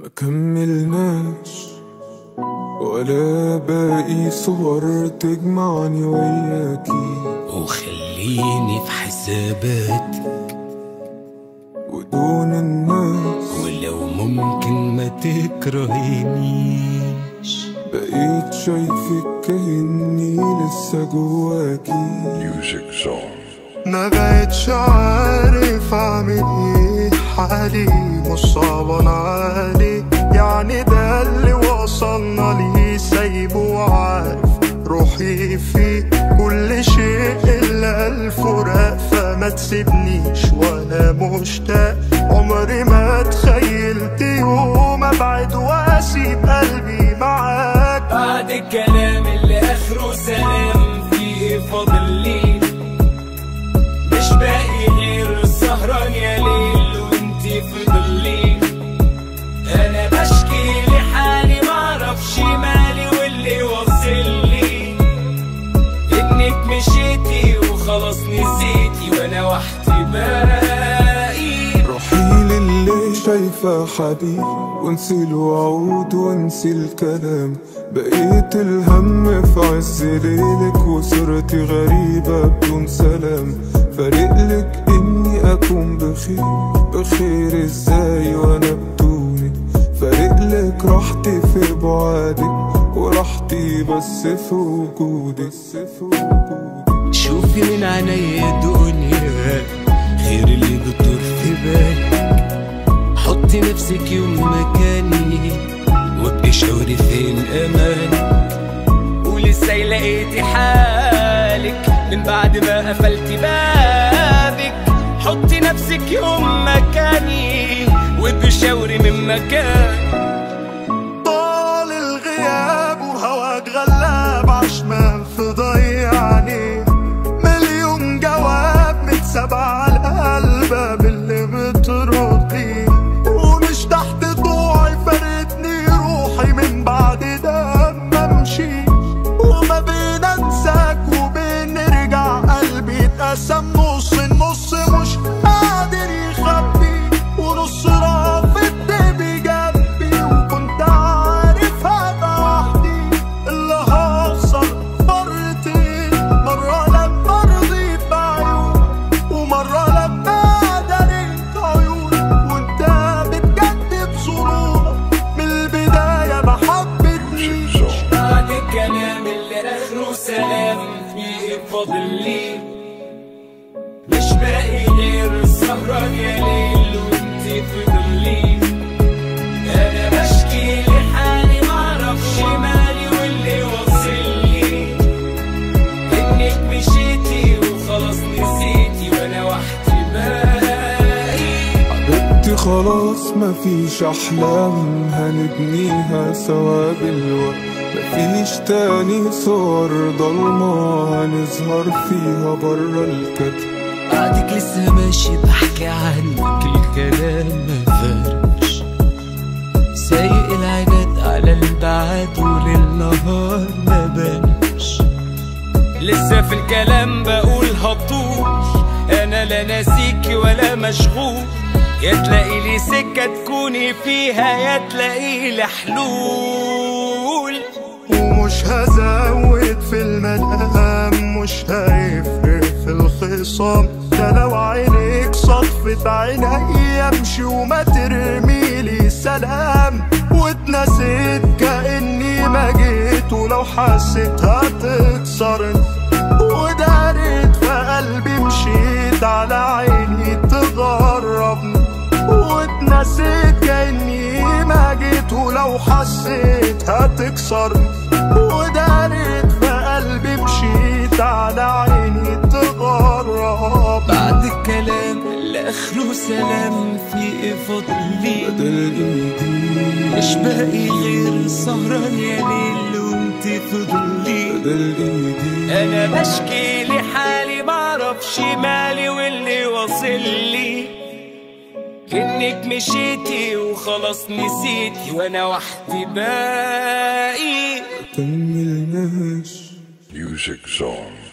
ما كملناش ولا باقي صور تجمعني وياكي وخليني في حساباتك ودون الناس ولو ممكن ما تكرهينيش بقيت شايفك كأني لسه جواكي Music Zone. ما بقتش عارف اعمل ايه حالي مش صعبان علي يعني ده اللي وصلنا ليه سايبه وعارف روحي فيه كل شيء الا الفراق فما تسيبنيش وانا مشتاق عمري ما تخيلت يوم ابعد واسيب قلبي معاك بعد الكلام اللي اخره سلام فيه فاضل لي مش باقي غير السهران يا ليل وانتي في ضلي انا بشكي لحالي معرفش مالي واللي واصل لي انك مشيتي وخلاص نسيتي وانا وحدي باقي روحي للي شايفة حبيبي وانسي الوعود وانسي الكلام بقيت الهم في عز ليلك وصرتي غريبة بدون سلام فارقلك اني اكون بخير بخير ازاي وانا بدونك فارقلك راحتي في بعادك وراحتي بس في وجودك بس في وجودك شوفي من عينيا الدنيا غير اللي بتدور في بالك حطي نفسك يوم مكاني وابقي شعوري فين امانك ولسه لقيتي حالك من بعد ما قفلتي بابك حطي نفسك يوم مكاني وابقي شعوري من مكانك طال الغياب وهواك غلاب عشمان في ضيعني مليون جواب متساب على القلب باللي بتردي ومش تحت ضوعي فارقتني روحي من بعد ده ما امشي وما بين انساك وبين نرجع قلبي اتقسم نص النص مش قادر يخبي ونص رافض بجنبي وكنت عارف هبقى وحدي اللي هخسر مرتين مرة لما رضيت بعيون ومرة لما دريت عيون وانت بتجدد صورة من البداية ما حبتنيش بعد الكلام اللي اخره سلام فيه فاضل لي مش باقي غير السهران يا ليل وانتي في ضلي انا بشكي لحالي معرفش مالي واللي واصل لي انك مشيتي وخلاص نسيتي وانا وحدي باقي حبيبتي خلاص مفيش أحلام هنبنيها سوا بالوقت مفيش تاني صور ضلمة هنظهر فيها برا الكتب بعدك لسه ماشي بحكي عنك الكلام ما فرقش سايق العجاد على البعاد وللنهار ما بانش لسه في الكلام بقول هطول انا لا ناسيك ولا مشغول يا تلاقي لي سكة تكوني فيها يا تلاقي لي حلول ومش هزود في المنام مش هيفرق في الخصام ده لو عينيك صدفة عيني امشي وما ترميلي سلام واتنسيت كأني ما جيت ولو حسيت هتكسرني ودارت في قلبي مشيت على عيني تغربني واتنسيت كأني ما جيت ولو حسيت هتكسرني ودارت في قلبي مشيت على عيني تغرب بعد الكلام اللي اخره سلام في ايه فاضل لي بدل ايدي مش باقي غير سهران يا ليل وانت في ضلي بدل ايدي انا بشكي لحالي معرفش مالي واللي واصل لي انك مشيتي وخلاص نسيتي وانا وحدي باقي كملناش Music Zone.